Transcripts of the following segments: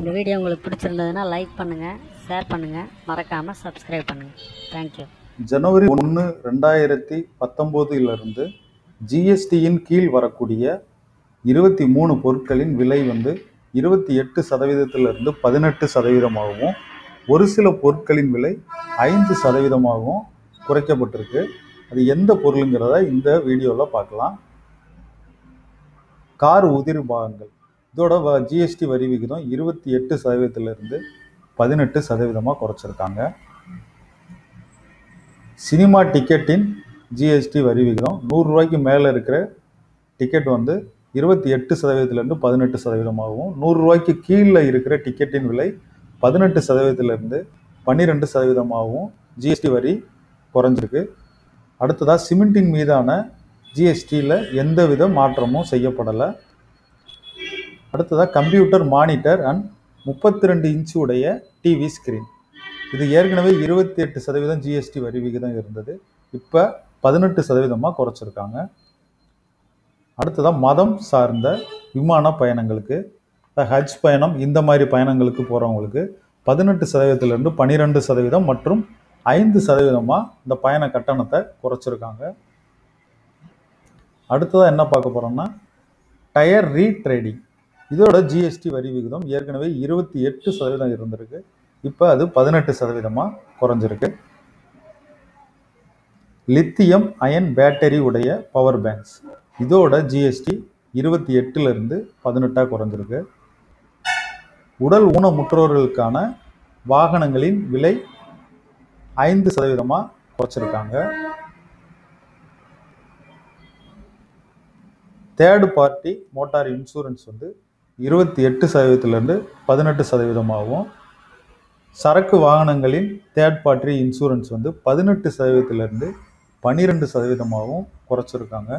இந்த வீடியோ உங்களுக்கு பிடிச்சிருந்ததுன்னா லைக் பண்ணுங்கள் ஷேர் பண்ணுங்கள் மறக்காமல் சப்ஸ்கிரைப் பண்ணுங்கள் தேங்க்யூ ஜனவரி ஒன்று ரெண்டாயிரத்தி பத்தொம்போதிலிருந்து ஜிஎஸ்டியின் கீழ் வரக்கூடிய இருபத்தி மூணு பொருட்களின் விலை வந்து இருபத்தி எட்டு சதவீதத்திலிருந்து பதினெட்டு சதவீதமாகவும் ஒரு சில பொருட்களின் விலை ஐந்து சதவீதமாகவும் குறைக்கப்பட்டிருக்கு அது எந்த பொருளுங்கிறத இந்த வீடியோவில் பார்க்கலாம் கார் உதிரி பாகங்கள் இதோட ஜிஎஸ்டி வரி விகிதம் இருபத்தி எட்டு சதவீதத்திலிருந்து பதினெட்டு சதவீதமாக குறைச்சிருக்காங்க சினிமா டிக்கெட்டின் ஜிஎஸ்டி வரி விகிதம் நூறுரூவாய்க்கு மேலே இருக்கிற டிக்கெட் வந்து இருபத்தி எட்டு சதவீதத்திலேருந்து பதினெட்டு சதவீதமாகவும் நூறுரூவாய்க்கு கீழே இருக்கிற டிக்கெட்டின் விலை பதினெட்டு சதவீதத்திலேருந்து பன்னிரெண்டு சதவீதமாகவும் ஜிஎஸ்டி வரி குறைஞ்சிருக்கு அடுத்ததாக சிமெண்டின் மீதான ஜிஎஸ்டியில் எந்தவித மாற்றமும் செய்யப்படலை அடுத்ததாக கம்ப்யூட்டர் மானிட்டர் அண்ட் முப்பத்தி ரெண்டு இன்ச்சு உடைய டிவி ஸ்க்ரீன் இது ஏற்கனவே இருபத்தி எட்டு சதவீதம் ஜிஎஸ்டி வரி விகிதம் இருந்தது இப்போ பதினெட்டு சதவீதமாக குறைச்சிருக்காங்க அடுத்ததாக மதம் சார்ந்த விமான பயணங்களுக்கு ஹஜ் பயணம் இந்த மாதிரி பயணங்களுக்கு போகிறவங்களுக்கு பதினெட்டு சதவீதத்திலிருந்து பன்னிரெண்டு சதவீதம் மற்றும் ஐந்து சதவீதமாக இந்த பயண கட்டணத்தை குறைச்சிருக்காங்க அடுத்ததாக என்ன பார்க்க போகிறோம்னா டயர் ரீட்ரேடிங் இதோட ஜிஎஸ்டி வரி விகிதம் ஏற்கனவே இருபத்தி எட்டு சதவீதம் இருந்திருக்கு இப்போ அது பதினெட்டு சதவீதமாக குறைஞ்சிருக்கு லித்தியம் அயன் பேட்டரி உடைய பவர் பேங்க்ஸ் இதோட ஜிஎஸ்டி இருபத்தி எட்டுலேருந்து பதினெட்டாக குறைஞ்சிருக்கு உடல் ஊனமுற்றோர்களுக்கான வாகனங்களின் விலை ஐந்து சதவீதமாக குறைச்சிருக்காங்க தேர்டு பார்ட்டி மோட்டார் இன்சூரன்ஸ் வந்து இருபத்தி எட்டு சதவீதத்திலேருந்து பதினெட்டு சதவீதமாகவும் சரக்கு வாகனங்களின் தேர்ட் பார்ட்டி இன்சூரன்ஸ் வந்து பதினெட்டு சதவீதத்திலேருந்து பன்னிரெண்டு சதவீதமாகவும் குறைச்சிருக்காங்க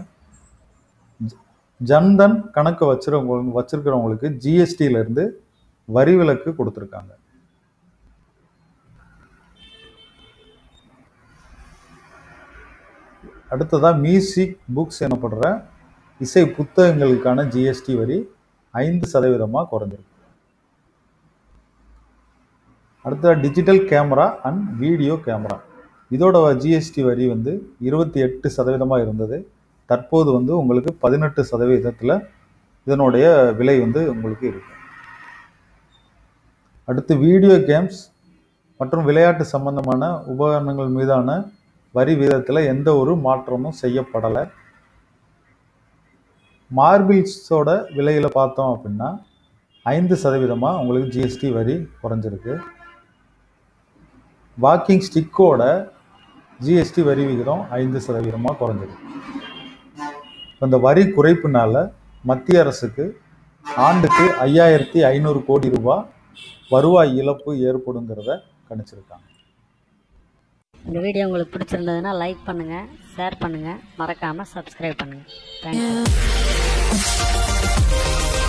ஜன்தன் கணக்கு வச்சிருக்கவங்க வச்சிருக்கிறவங்களுக்கு ஜிஎஸ்டியிலேருந்து வரி விலக்கு கொடுத்துருக்காங்க அடுத்ததாக மியூசிக் புக்ஸ் எனப்படுற இசை புத்தகங்களுக்கான ஜிஎஸ்டி வரி ஐந்து சதவீதமாக குறைஞ்சிருக்கு அடுத்த digital camera and video camera இதோட ஜிஎஸ்டி வரி வந்து இருபத்தி எட்டு சதவீதமாக இருந்தது தற்போது வந்து உங்களுக்கு பதினெட்டு சதவீதத்தில் இதனுடைய விலை வந்து உங்களுக்கு இருக்கு அடுத்து வீடியோ கேம்ஸ் மற்றும் விளையாட்டு சம்பந்தமான உபகரணங்கள் மீதான வரி வீதத்தில் எந்த ஒரு மாற்றமும் செய்யப்படலை மார்பிள்ஸோட விலையில் பார்த்தோம் அப்படின்னா ஐந்து சதவீதமாக உங்களுக்கு ஜிஎஸ்டி வரி குறைஞ்சிருக்கு வாக்கிங் ஸ்டிக்கோட ஜிஎஸ்டி வரி விகிதம் ஐந்து சதவீதமாக குறைஞ்சிருக்கு இந்த வரி குறைப்புனால மத்திய அரசுக்கு ஆண்டுக்கு ஐயாயிரத்தி ஐநூறு கோடி ரூபாய் வருவாய் இழப்பு ஏற்படுங்கிறத கணிச்சிருக்காங்க இந்த வீடியோ உங்களுக்கு பிடிச்சிருந்ததுன்னா லைக் பண்ணுங்கள் ஷேர் பண்ணுங்கள் மறக்காமல் சப்ஸ்கிரைப் பண்ணுங்கள் தேங்க்யூ